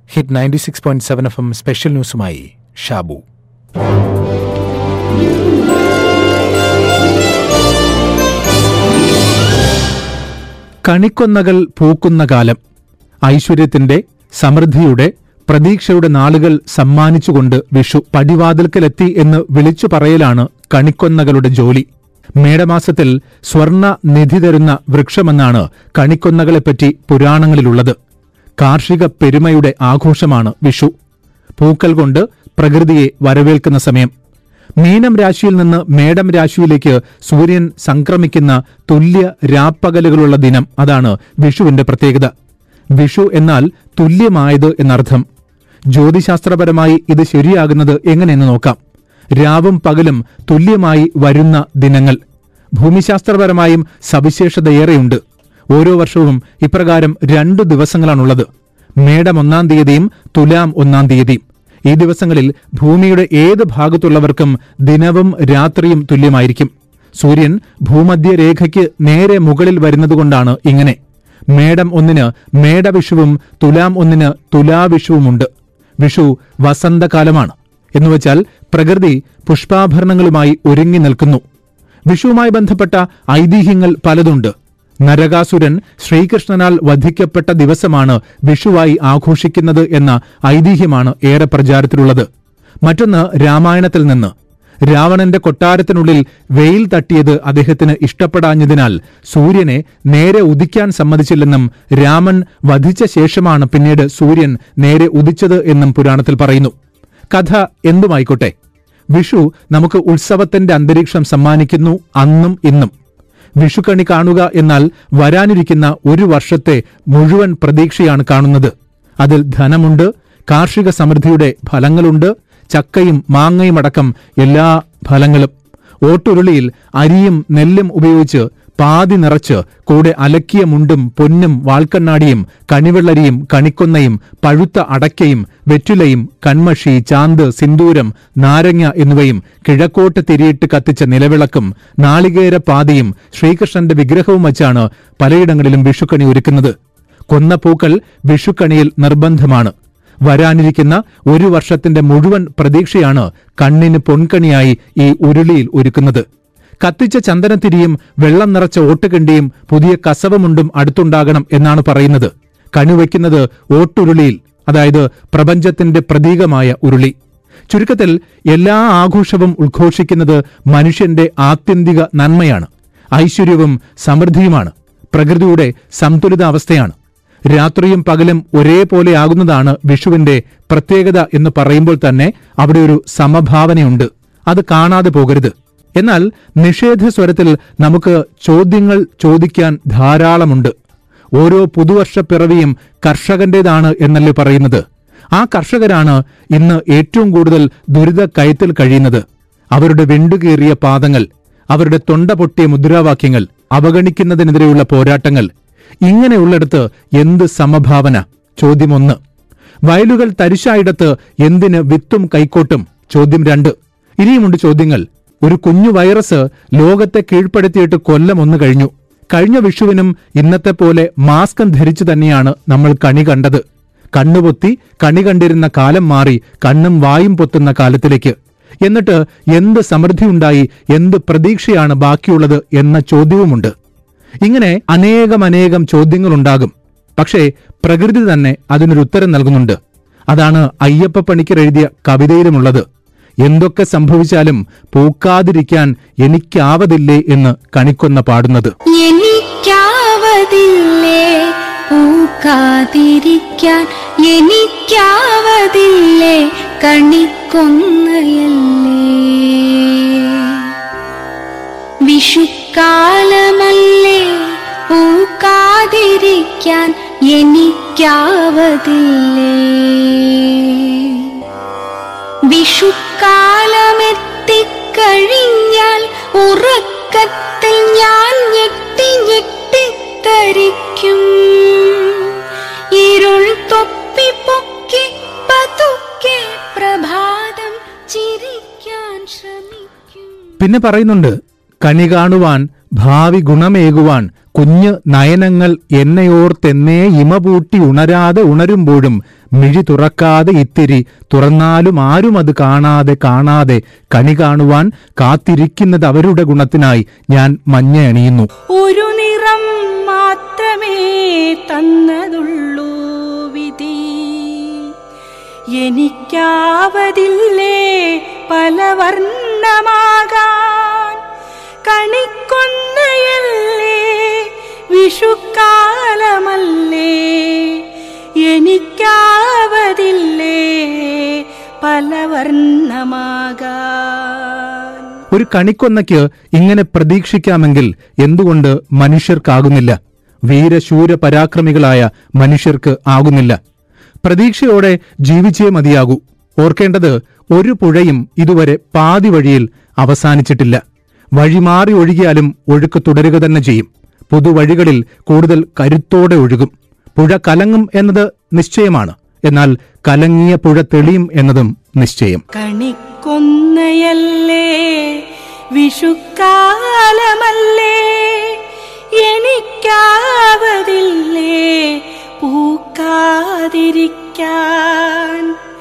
hit ninety six point seven F M special ന്യൂസുമായി ഷാബു കണിക്കൊന്നകൾ പൂക്കുന്ന കാലം ഐശ്വര്യത്തിന്റെ സമൃദ്ധിയുടെ പ്രതീക്ഷയുടെ നാളുകൾ സമ്മാനിച്ചുകൊണ്ട് വിഷു പടിവാതിൽക്കലെത്തി എന്ന് വിളിച്ചു പറയലാണ് കണിക്കൊന്നകളുടെ ജോലി മേടമാസത്തിൽ സ്വർണ നിധി തരുന്ന വൃക്ഷമെന്നാണ് കണിക്കൊന്നകളെപ്പറ്റി പുരാണങ്ങളിലുള്ളത് കാർഷിക പെരുമയുടെ ആഘോഷമാണ് വിഷു പൂക്കൾ കൊണ്ട് പ്രകൃതിയെ വരവേൽക്കുന്ന സമയം മീനം രാശിയിൽ നിന്ന് മേടം രാശിയിലേക്ക് സൂര്യൻ സംക്രമിക്കുന്ന തുല്യ രാപ്പകലുകളുള്ള ദിനം അതാണ് വിഷുവിന്റെ പ്രത്യേകത വിഷു എന്നാൽ തുല്യമായത് എന്നർത്ഥം ജ്യോതിശാസ്ത്രപരമായി ഇത് ശരിയാകുന്നത് എങ്ങനെയെന്ന് നോക്കാം രാവും പകലും തുല്യമായി വരുന്ന ദിനങ്ങൾ ഭൂമിശാസ്ത്രപരമായും സവിശേഷതയേറെയുണ്ട് ഓരോ വർഷവും ഇപ്രകാരം രണ്ടു ദിവസങ്ങളാണുള്ളത് മേടം ഒന്നാം തീയതിയും തുലാം ഒന്നാം തീയതിയും ഈ ദിവസങ്ങളിൽ ഭൂമിയുടെ ഏത് ഭാഗത്തുള്ളവർക്കും ദിനവും രാത്രിയും തുല്യമായിരിക്കും സൂര്യൻ ഭൂമധ്യരേഖയ്ക്ക് നേരെ മുകളിൽ വരുന്നതുകൊണ്ടാണ് ഇങ്ങനെ മേടം ഒന്നിന് മേടവിഷുവും തുലാം ഒന്നിന് തുലാവിഷുവുമുണ്ട് വിഷു വസന്തകാലമാണ് എന്നുവച്ചാൽ പ്രകൃതി പുഷ്പാഭരണങ്ങളുമായി ഒരുങ്ങി നിൽക്കുന്നു വിഷുവുമായി ബന്ധപ്പെട്ട ഐതിഹ്യങ്ങൾ പലതുണ്ട് നരകാസുരൻ ശ്രീകൃഷ്ണനാൽ വധിക്കപ്പെട്ട ദിവസമാണ് വിഷുവായി ആഘോഷിക്കുന്നത് എന്ന ഐതിഹ്യമാണ് ഏറെ പ്രചാരത്തിലുള്ളത് മറ്റൊന്ന് രാമായണത്തിൽ നിന്ന് രാവണന്റെ കൊട്ടാരത്തിനുള്ളിൽ വെയിൽ തട്ടിയത് അദ്ദേഹത്തിന് ഇഷ്ടപ്പെടാഞ്ഞതിനാൽ സൂര്യനെ നേരെ ഉദിക്കാൻ സമ്മതിച്ചില്ലെന്നും രാമൻ വധിച്ച ശേഷമാണ് പിന്നീട് സൂര്യൻ നേരെ ഉദിച്ചത് എന്നും പുരാണത്തിൽ പറയുന്നു കഥ എന്തുമായിക്കോട്ടെ വിഷു നമുക്ക് ഉത്സവത്തിന്റെ അന്തരീക്ഷം സമ്മാനിക്കുന്നു അന്നും ഇന്നും വിഷുക്കണി കാണുക എന്നാൽ വരാനിരിക്കുന്ന ഒരു വർഷത്തെ മുഴുവൻ പ്രതീക്ഷയാണ് കാണുന്നത് അതിൽ ധനമുണ്ട് കാർഷിക സമൃദ്ധിയുടെ ഫലങ്ങളുണ്ട് ചക്കയും മാങ്ങയും അടക്കം എല്ലാ ഫലങ്ങളും ഓട്ടുരുളിയിൽ അരിയും നെല്ലും ഉപയോഗിച്ച് പാതി നിറച്ച് കൂടെ അലക്കിയ മുണ്ടും പൊന്നും വാൾക്കണ്ണാടിയും കണിവെള്ളരിയും കണിക്കൊന്നയും പഴുത്ത അടയ്ക്കയും വെറ്റുലയും കൺമഷി ചാന്ത് സിന്ദൂരം നാരങ്ങ എന്നിവയും കിഴക്കോട്ട് തിരിയിട്ട് കത്തിച്ച നിലവിളക്കും നാളികേര പാതിയും ശ്രീകൃഷ്ണന്റെ വിഗ്രഹവും വച്ചാണ് പലയിടങ്ങളിലും വിഷുക്കണി ഒരുക്കുന്നത് കൊന്ന പൂക്കൾ വിഷുക്കണിയിൽ നിർബന്ധമാണ് വരാനിരിക്കുന്ന ഒരു വർഷത്തിന്റെ മുഴുവൻ പ്രതീക്ഷയാണ് കണ്ണിന് പൊൻകണിയായി ഈ ഉരുളിയിൽ ഒരുക്കുന്നത് കത്തിച്ച ചന്ദനത്തിരിയും വെള്ളം നിറച്ച ഓട്ടുകണ്ടിയും പുതിയ കസവമുണ്ടും അടുത്തുണ്ടാകണം എന്നാണ് പറയുന്നത് കണിവയ്ക്കുന്നത് ഓട്ടുരുളിയിൽ അതായത് പ്രപഞ്ചത്തിന്റെ പ്രതീകമായ ഉരുളി ചുരുക്കത്തിൽ എല്ലാ ആഘോഷവും ഉദ്ഘോഷിക്കുന്നത് മനുഷ്യന്റെ ആത്യന്തിക നന്മയാണ് ഐശ്വര്യവും സമൃദ്ധിയുമാണ് പ്രകൃതിയുടെ സന്തുലിതാവസ്ഥയാണ് രാത്രിയും പകലും ഒരേപോലെ ആകുന്നതാണ് വിഷുവിന്റെ പ്രത്യേകത എന്ന് പറയുമ്പോൾ തന്നെ അവിടെ ഒരു സമഭാവനയുണ്ട് അത് കാണാതെ പോകരുത് എന്നാൽ നിഷേധ സ്വരത്തിൽ നമുക്ക് ചോദ്യങ്ങൾ ചോദിക്കാൻ ധാരാളമുണ്ട് ഓരോ പുതുവർഷ പിറവിയും കർഷകന്റേതാണ് എന്നല്ലേ പറയുന്നത് ആ കർഷകരാണ് ഇന്ന് ഏറ്റവും കൂടുതൽ ദുരിത കയത്തിൽ കഴിയുന്നത് അവരുടെ വെണ്ടുകീറിയ പാദങ്ങൾ അവരുടെ തൊണ്ട പൊട്ടിയ മുദ്രാവാക്യങ്ങൾ അവഗണിക്കുന്നതിനെതിരെയുള്ള പോരാട്ടങ്ങൾ ഇങ്ങനെയുള്ളിടത്ത് എന്ത് സമഭാവന ചോദ്യമൊന്ന് വയലുകൾ തരിശായിടത്ത് എന്തിന് വിത്തും കൈക്കോട്ടും ചോദ്യം രണ്ട് ഇനിയുമുണ്ട് ചോദ്യങ്ങൾ ഒരു കുഞ്ഞു വൈറസ് ലോകത്തെ കീഴ്പ്പെടുത്തിയിട്ട് കൊല്ലം ഒന്ന് കഴിഞ്ഞു കഴിഞ്ഞ വിഷുവിനും ഇന്നത്തെ പോലെ മാസ്കം ധരിച്ചു തന്നെയാണ് നമ്മൾ കണി കണ്ടത് കണ്ണുപൊത്തി കണി കണ്ടിരുന്ന കാലം മാറി കണ്ണും വായും പൊത്തുന്ന കാലത്തിലേക്ക് എന്നിട്ട് എന്ത് സമൃദ്ധിയുണ്ടായി എന്ത് പ്രതീക്ഷയാണ് ബാക്കിയുള്ളത് എന്ന ചോദ്യവുമുണ്ട് ഇങ്ങനെ അനേകമനേകം ചോദ്യങ്ങളുണ്ടാകും പക്ഷേ പ്രകൃതി തന്നെ അതിനൊരു ഉത്തരം നൽകുന്നുണ്ട് അതാണ് അയ്യപ്പ പണിക്കർ എഴുതിയ കവിതയിലുമുള്ളത് എന്തൊക്കെ സംഭവിച്ചാലും പൂക്കാതിരിക്കാൻ എനിക്കാവതില്ലേ എന്ന് കണിക്കൊന്ന പാടുന്നത് എനിക്കാവതില്ലേ പൂക്കാതിരിക്കാൻ എനിക്കാവതില്ലേ കണിക്കൊന്നയല്ലേ വിഷുക്കാലമല്ലേ പൂക്കാതിരിക്കാൻ എനിക്കാവതില്ലേ വിഷുക്കാലമെത്തിക്കഴിഞ്ഞാൽ ഉറക്കത്തിൽ ഞാൻ ഞെട്ടി ഞെട്ടിത്തരിക്കും ഇരുൾ തൊപ്പി പൊക്കി പതുക്കെ പ്രഭാതം ചിരിക്കാൻ ശ്രമിക്കും പിന്നെ പറയുന്നുണ്ട് കണി കാണുവാൻ ഭാവി ഗുണമേകുവാൻ കുഞ്ഞ് നയനങ്ങൾ എന്നെയോർത്തെന്നേ ഇമപൂട്ടി ഉണരാതെ ഉണരുമ്പോഴും മിഴി തുറക്കാതെ ഇത്തിരി തുറന്നാലും ആരും അത് കാണാതെ കാണാതെ കണി കാണുവാൻ കാത്തിരിക്കുന്നത് അവരുടെ ഗുണത്തിനായി ഞാൻ മഞ്ഞ അണിയുന്നു ഒരു നിറം മാത്രമേ തന്നതുള്ളൂ വിധി എനിക്കാവതില്ലേ പല വർണ്ണമാകാൻ കണിക്കൊന്നയല്ലേ വിഷുക്കാലമല്ലേ എനിക്കാവതില്ലേ പല വർണ്ണമാകാൻ ഒരു കണിക്കൊന്നയ്ക്ക് ഇങ്ങനെ പ്രതീക്ഷിക്കാമെങ്കിൽ എന്തുകൊണ്ട് മനുഷ്യർക്കാകുന്നില്ല വീരശൂര പരാക്രമികളായ മനുഷ്യർക്ക് ആകുന്നില്ല പ്രതീക്ഷയോടെ ജീവിച്ചേ മതിയാകൂ ഓർക്കേണ്ടത് ഒരു പുഴയും ഇതുവരെ പാതി വഴിയിൽ അവസാനിച്ചിട്ടില്ല വഴിമാറി ഒഴുകിയാലും ഒഴുക്ക് തുടരുക തന്നെ ചെയ്യും പുതുവഴികളിൽ കൂടുതൽ കരുത്തോടെ ഒഴുകും പുഴ കലങ്ങും എന്നത് നിശ്ചയമാണ് എന്നാൽ കലങ്ങിയ പുഴ തെളിയും എന്നതും നിശ്ചയം കണിക്കൊന്നയല്ലേ വിഷുക്കാലമല്ലേ എനിക്കാവതില്ലേ പൂക്കാതിരിക്കാൻ